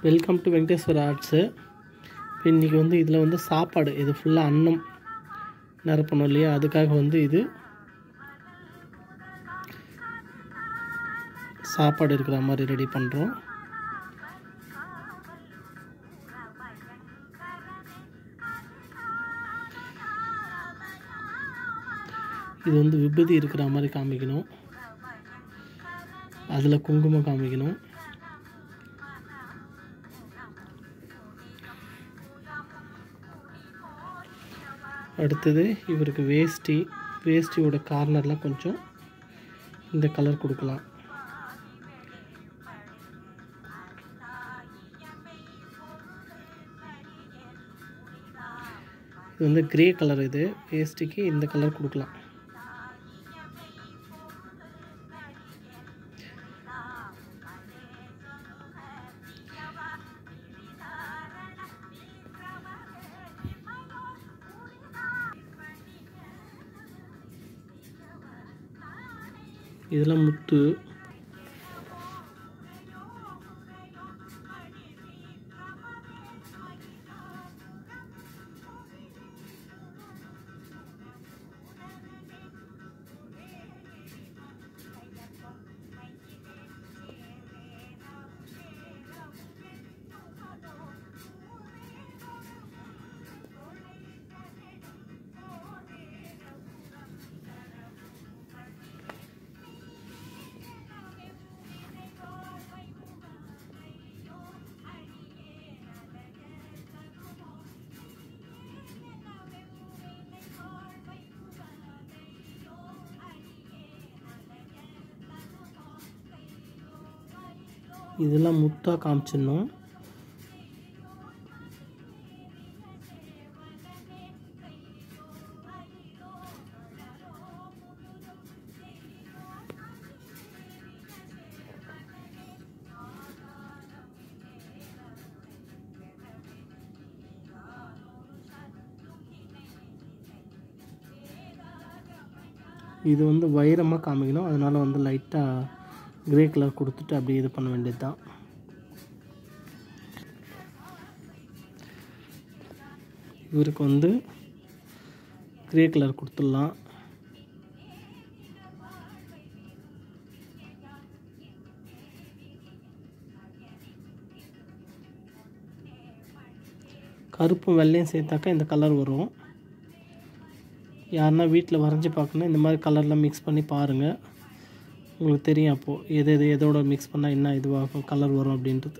welcome to Venkateswara arts இப்போ இன்றைக்கி வந்து இதில் வந்து சாப்பாடு இது ஃபுல்லாக அன்னம் நிரப்பணும் இல்லையா அதுக்காக வந்து இது சாப்பாடு இருக்கிற மாதிரி ரெடி பண்ணுறோம் இது வந்து விபூதி இருக்கிற மாதிரி காமிக்கணும் அதில் குங்குமம் காமிக்கணும் அடுத்தது இவருக்கு வேஷ்டி வேஷ்டியோட கார்னரில் கொஞ்சம் இந்த கலர் கொடுக்கலாம் இது வந்து கிரே கலர் இது வேஷ்டிக்கு இந்த கலர் கொடுக்கலாம் இதெல்லாம் முத்து இதெல்லாம் முத்தாக காமிச்சிடணும் இது வந்து வைரமாக காமிக்கணும் அதனால் வந்து லைட்டாக கிரே கலர் கொடுத்துட்டு அப்படியே இது பண்ண வேண்டியது தான் இவருக்கு வந்து கிரே கலர் கொடுத்துடலாம் கருப்பும் வெள்ளையும் சேர்த்தாக்கா இந்த கலர் வரும் யாருன்னா வீட்டில் வரைஞ்சி பார்க்கணும் இந்த மாதிரி கலர்லாம் மிக்ஸ் பண்ணி பாருங்கள் உங்களுக்கு தெரியும் அப்போது எது எது எதோட மிக்ஸ் பண்ணால் என்ன இதுவாகும் கலர் வரும் அப்படின்றது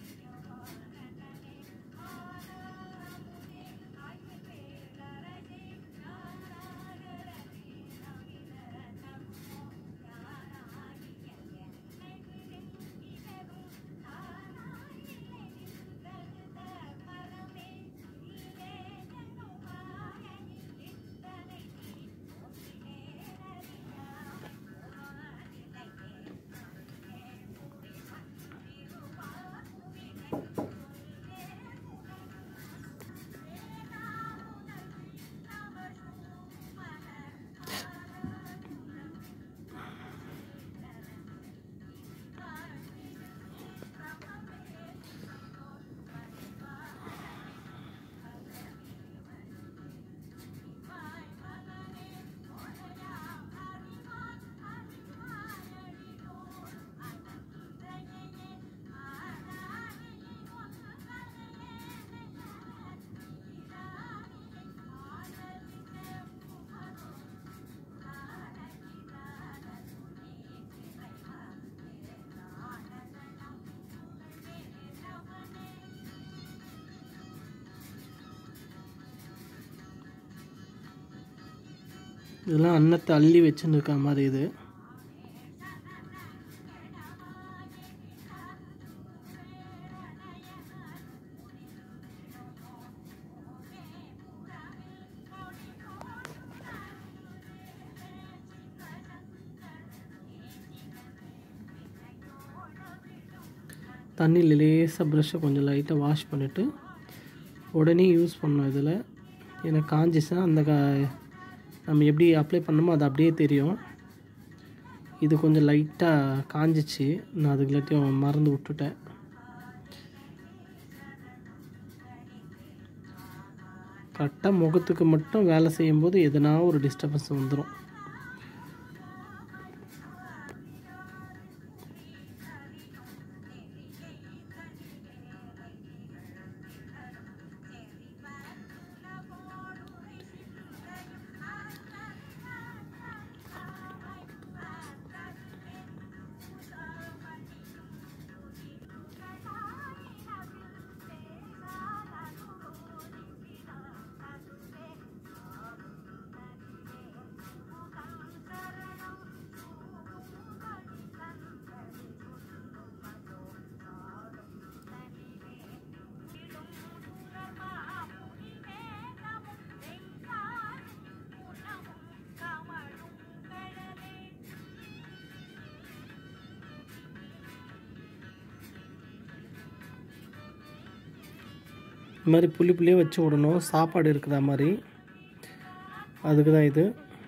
இதெல்லாம் அன்னத்தை அள்ளி வச்சுன்னு இருக்க மாதிரி இது தண்ணியில் லேசாக ப்ரஷ்ஷை கொஞ்சம் லைட்டாக வாஷ் பண்ணிவிட்டு உடனே யூஸ் பண்ணோம் இதில் எனக்கு காஞ்சிச்சுன்னா அந்த கா நம்ம எப்படி அப்ளை பண்ணோமோ அது அப்படியே தெரியும் இது கொஞ்சம் லைட்டாக காஞ்சிச்சு நான் அதுக்குள்ளாட்டியும் மறந்து விட்டுட்டேன் கரெக்டாக முகத்துக்கு மட்டும் வேலை செய்யும்போது எதனா ஒரு டிஸ்டர்பன்ஸ் வந்துடும் இந்த மாதிரி புள்ளி புள்ளியே வச்சு விடணும் சாப்பாடு இருக்கிற மாதிரி அதுக்கு தான் இது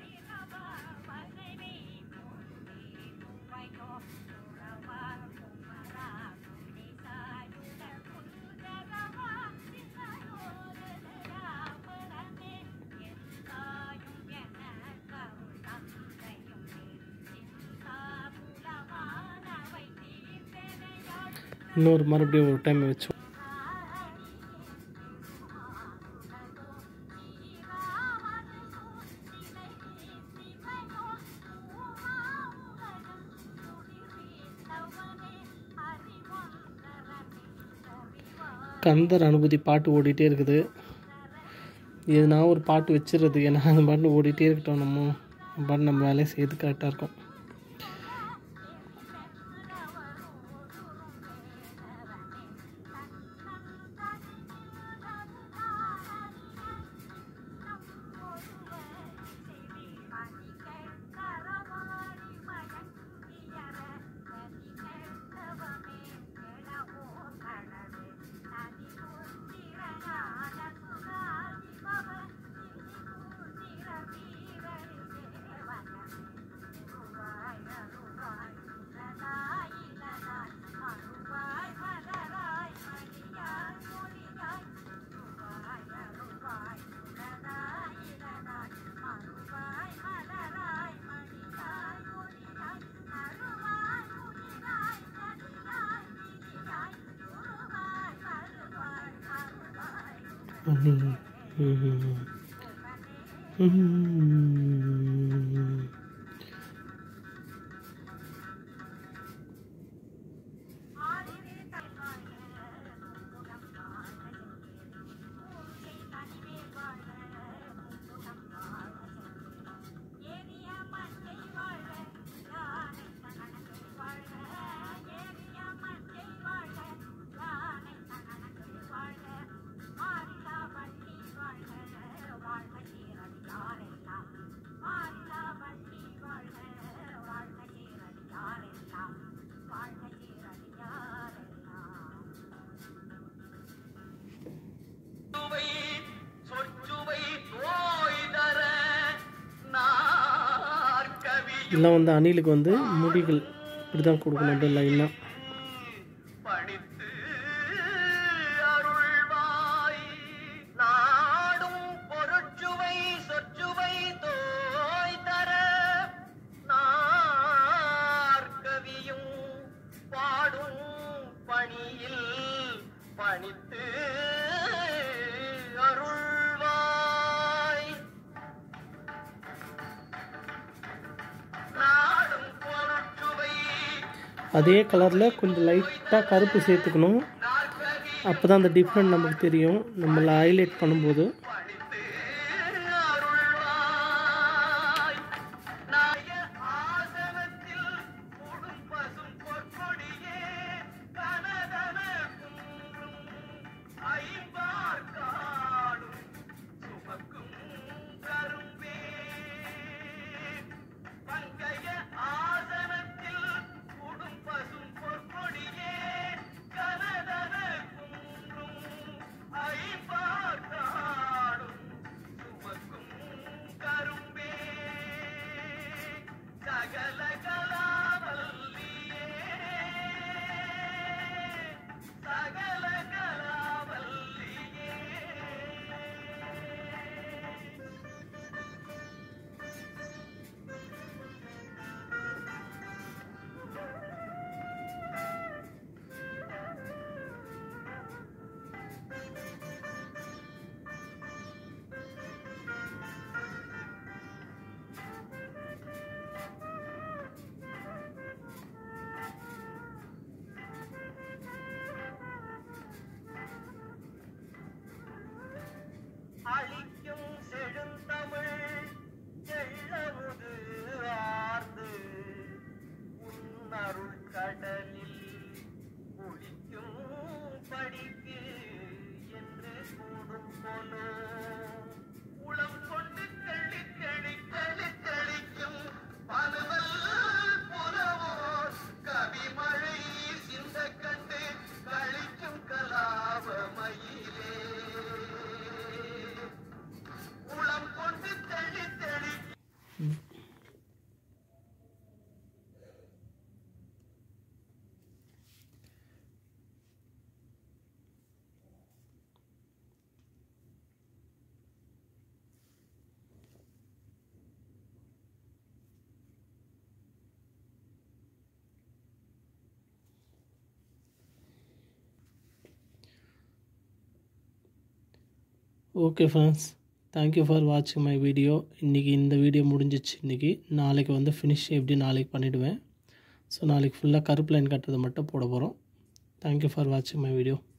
இன்னொரு மறுபடியும் ஒரு டைம் வச்சு கந்தர் அனுபூதி பாட்டு ஓடிட்டே இருக்குது எதுனா ஒரு பாட்டு வச்சிடுறது ஏன்னா அந்த பாட்டு ஓடிட்டே இருக்கட்டும் நம்ம நம்ம பாட்டு நம்ம வேலையை செய்யறது கரெக்டாக இருக்கும் சொற்சுவை சொற்சுவை நோய் தர நாற்கவி இதெல்லாம் வந்து அணிலுக்கு வந்து முடிகள் இப்படி தான் கொடுக்கணும் அப்படியே லைனாக படித்து அருள்வாய் நாடும் பொருட்சுவை சொற்சுவை தோய் தர நாற்கவியும் பாடும் பணியில் பணித்து அருள்வாய் நாடும் பொருட்சுவை அதே கலரில் கொஞ்சம் லைட்டாக கருப்பு சேர்த்துக்கணும் நாற்கவி அப்போ தான் அந்த டிஃப்ரெண்ட் நமக்கு தெரியும் நம்மளை ஹைலைட் பண்ணும்போது பணித்து அருள்வாய் நாய ஆசனத்தில் கூடும் பசும் பொற்கொடியே கனதன குன்றும் ஐம்பார்க்காடும் சுமக்கும் கரும்பே பங்கைய ஆசனத்தில் கூடும் பசும் பொற்கொடியே கனதன குன்றும் ஐம்பார்க்காடும் ஓகே ஃப்ரெண்ட்ஸ் தேங்க்யூ ஃபார் வாட்சிங் மை வீடியோ இன்றைக்கி இந்த வீடியோ முடிஞ்சிச்சு இன்றைக்கி நாளைக்கு வந்து ஃபினிஷ் எப்படி நாளைக்கு பண்ணிவிடுவேன் ஸோ நாளைக்கு ஃபுல்லாக கருப்பு லைன் கட்டுறது மட்டும் போட போகிறோம் தேங்க்யூ ஃபார் வாட்சிங் மை வீடியோ